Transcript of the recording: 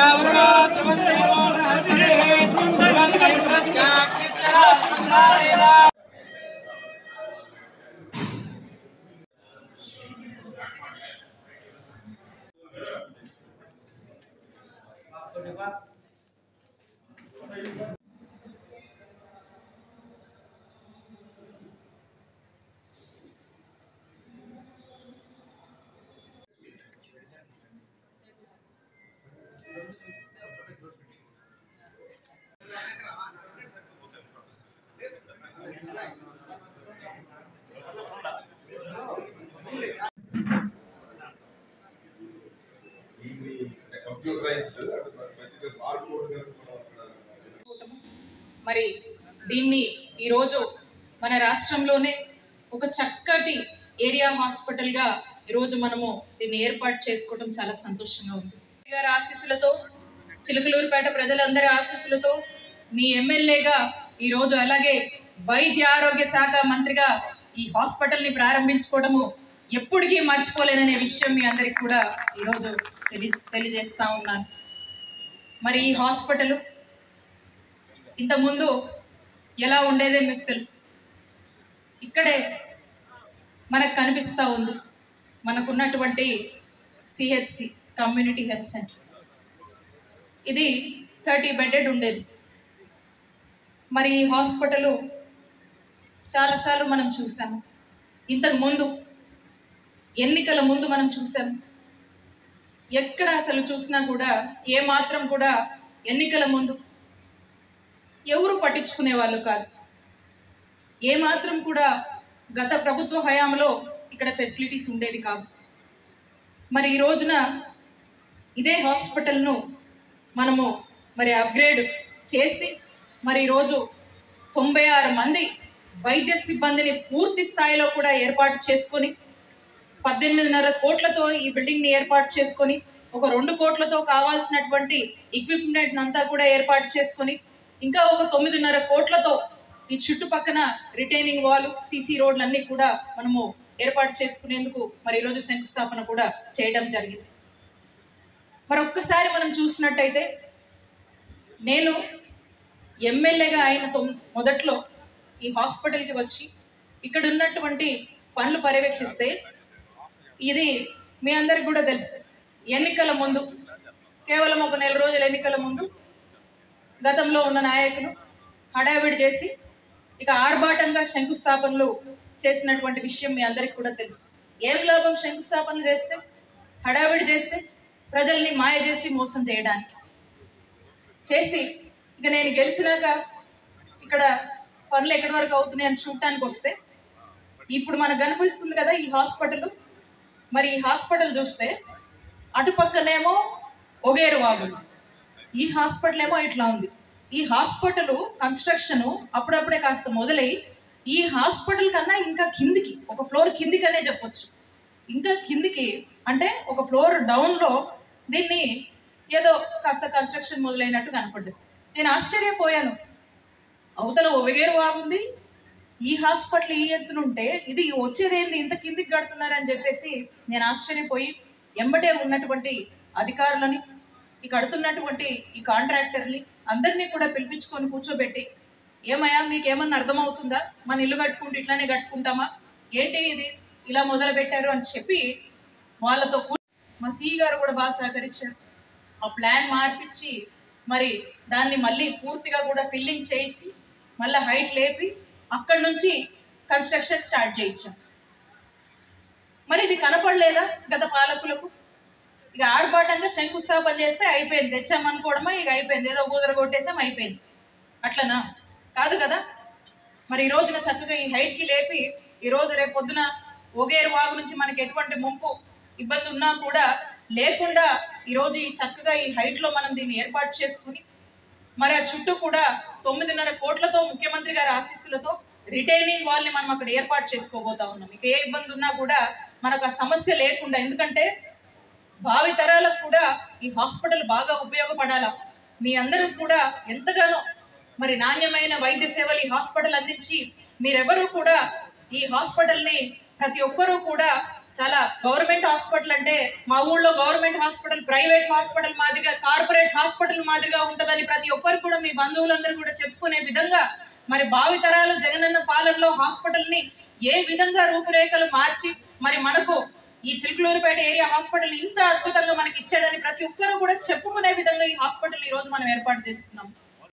ఇది కంప్యూటరైజ్డ్ బేసిక్గా బార్కోడ్ మరి దీన్ని ఈరోజు మన రాష్ట్రంలోనే ఒక చక్కటి ఏరియా హాస్పిటల్గా ఈరోజు మనము దీన్ని ఏర్పాటు చేసుకోవడం చాలా సంతోషంగా ఉంది గారి ఆశీస్సులతో చిలుకలూరుపేట ప్రజలందరి ఆశీస్సులతో మీ ఎమ్మెల్యేగా ఈరోజు అలాగే వైద్య ఆరోగ్య శాఖ మంత్రిగా ఈ హాస్పిటల్ని ప్రారంభించుకోవడము ఎప్పటికీ మర్చిపోలేననే విషయం మీ అందరికి కూడా ఈరోజు తెలి తెలియజేస్తా ఉన్నాను మరి ఈ హాస్పిటల్ ఇంతకుముందు ఎలా ఉండేదే మీకు తెలుసు ఇక్కడే మనకు కనిపిస్తూ ఉంది మనకున్నటువంటి సిహెచ్సి కమ్యూనిటీ హెల్త్ సెంటర్ ఇది థర్టీ బెడెడ్ ఉండేది మరి ఈ హాస్పిటల్ చాలాసార్లు మనం చూసాము ఇంతకు ముందు ఎన్నికల ముందు మనం చూసాము ఎక్కడ అసలు చూసినా కూడా ఏ మాత్రం కూడా ఎన్నికల ముందు ఎవరు పట్టించుకునే వాళ్ళు కాదు ఏ మాత్రం కూడా గత ప్రభుత్వ హయాంలో ఇక్కడ ఫెసిలిటీస్ ఉండేవి కావు మరి ఈ రోజున ఇదే హాస్పిటల్ను మనము మరి అప్గ్రేడ్ చేసి మరి ఈరోజు తొంభై ఆరు మంది వైద్య సిబ్బందిని పూర్తి స్థాయిలో కూడా ఏర్పాటు చేసుకొని పద్దెనిమిదిన్నర కోట్లతో ఈ బిల్డింగ్ని ఏర్పాటు చేసుకొని ఒక రెండు కోట్లతో కావాల్సినటువంటి ఎక్విప్మెంట్ అంతా కూడా ఏర్పాటు చేసుకొని ఇంకా ఒక తొమ్మిదిన్నర కోట్లతో ఈ చుట్టుపక్కన రిటైనింగ్ వాల్ సీసీ రోడ్లన్నీ కూడా మనము ఏర్పాటు చేసుకునేందుకు మరి ఈరోజు శంకుస్థాపన కూడా చేయడం జరిగింది మరి ఒక్కసారి మనం చూసినట్టయితే నేను ఎమ్మెల్యేగా అయిన తొమ్- మొదట్లో ఈ హాస్పిటల్కి వచ్చి ఇక్కడ ఉన్నటువంటి పనులు పర్యవేక్షిస్తే ఇది మీ అందరికి కూడా తెలుసు ఎన్నికల ముందు కేవలం ఒక నెల రోజుల ఎన్నికల ముందు గతంలో ఉన్న నాయకులు హడావిడి చేసి ఇక ఆర్భాటంగా శంకుస్థాపనలు చేసినటువంటి విషయం మీ అందరికి కూడా తెలుసు ఏం లాభం శంకుస్థాపనలు చేస్తే హడావిడి చేస్తే ప్రజల్ని మాయ చేసి మోసం చేయడానికి చేసి ఇక నేను గెలిచినాక ఇక్కడ పనులు ఎక్కడి వరకు అవుతున్నాయి అని చూడటానికి వస్తే ఇప్పుడు మనకు కనిపిస్తుంది కదా ఈ హాస్పిటల్ మరి ఈ హాస్పిటల్ చూస్తే అటుపక్కనేమో ఒగేరు వాగులు ఈ హాస్పిటల్ ఏమో ఇట్లా ఉంది ఈ హాస్పిటల్ కన్స్ట్రక్షన్ అప్పుడప్పుడే కాస్త మొదలై ఈ హాస్పిటల్ కన్నా ఇంకా కిందికి ఒక ఫ్లోర్ కిందికనే చెప్పొచ్చు ఇంకా కిందికి అంటే ఒక ఫ్లోర్ డౌన్లో దీన్ని ఏదో కాస్త కన్స్ట్రక్షన్ మొదలైనట్టు కనపడ్డది నేను ఆశ్చర్యపోయాను అవతల ఒవగేరు వాగుంది ఈ హాస్పిటల్ ఈ ఎత్తున ఉంటే ఇది వచ్చేదేంది ఇంత కిందికి కడుతున్నారని చెప్పేసి నేను ఆశ్చర్యపోయి ఎంబటే ఉన్నటువంటి అధికారులని ఈ కడుతున్నటువంటి ఈ కాంట్రాక్టర్ని అందరినీ కూడా పిలిపించుకొని కూర్చోబెట్టి ఏమయ్యా మీకు ఏమన్నా అర్థమవుతుందా మన ఇల్లు కట్టుకుంటూ ఇట్లానే కట్టుకుంటామా ఏంటి ఇది ఇలా మొదలు పెట్టారు అని చెప్పి వాళ్ళతో కూ- మా సి గారు కూడా బాగా సహకరించారు ఆ ప్లాన్ మార్పించి మరి దాన్ని మళ్ళీ పూర్తిగా కూడా ఫిల్లింగ్ చేయించి మళ్ళీ హైట్ లేపి అక్కడి నుంచి కన్స్ట్రక్షన్ స్టార్ట్ చేయించాం మరి ఇది కనపడలేదా గత పాలకులకు ఇక ఆర్భాటంగా శంకుస్థాపన చేస్తే అయిపోయింది తెచ్చామనుకోవడమా ఇక అయిపోయింది ఏదో ఊదర కొట్టేసాం అయిపోయింది అట్లనా కాదు కదా మరి ఈ రోజున చక్కగా ఈ హైట్కి లేపి ఈ రోజు రేపు పొద్దున ఒగేరు వాగు నుంచి మనకి ఎటువంటి ముంపు ఇబ్బంది ఉన్నా కూడా లేకుండా ఈరోజు ఈ చక్కగా ఈ హైట్లో మనం దీన్ని ఏర్పాటు చేసుకుని మరి ఆ చుట్టూ కూడా తొమ్మిదిన్నర కోట్లతో ముఖ్యమంత్రి గారి ఆశీస్సులతో రిటైనింగ్ వాల్ని మనం అక్కడ ఏర్పాటు చేసుకోబోతా ఉన్నాం మీకు ఏ ఇబ్బంది ఉన్నా కూడా మనకు ఆ సమస్య లేకుండా ఎందుకంటే భావి తరాలకు కూడా ఈ హాస్పిటల్ బాగా ఉపయోగపడాలా మీ అందరూ కూడా ఎంతగానో మరి నాణ్యమైన వైద్య సేవలు ఈ హాస్పిటల్ అందించి మీరెవరూ కూడా ఈ హాస్పిటల్ని ప్రతి ఒక్కరూ కూడా చాలా గవర్నమెంట్ హాస్పిటల్ అంటే మా ఊళ్ళో గవర్నమెంట్ హాస్పిటల్ ప్రైవేట్ హాస్పిటల్ మాదిరిగా కార్పొరేట్ హాస్పిటల్ మాదిరిగా ఉంటుందని ప్రతి ఒక్కరు కూడా మీ బంధువులందరూ కూడా చెప్పుకునే విధంగా మరి భావితరాలు జగనన్న పాలనలో హాస్పిటల్ని ఏ విధంగా రూపురేఖలు మార్చి మరి మనకు ఈ చిలుకలూరుపేట ఏరియా హాస్పిటల్ ఇంత అద్భుతంగా మనకి ఇచ్చాడని ప్రతి ఒక్కరూ కూడా చెప్పుకునే విధంగా ఈ హాస్పిటల్ ఈ రోజు మనం ఏర్పాటు చేసుకున్నాం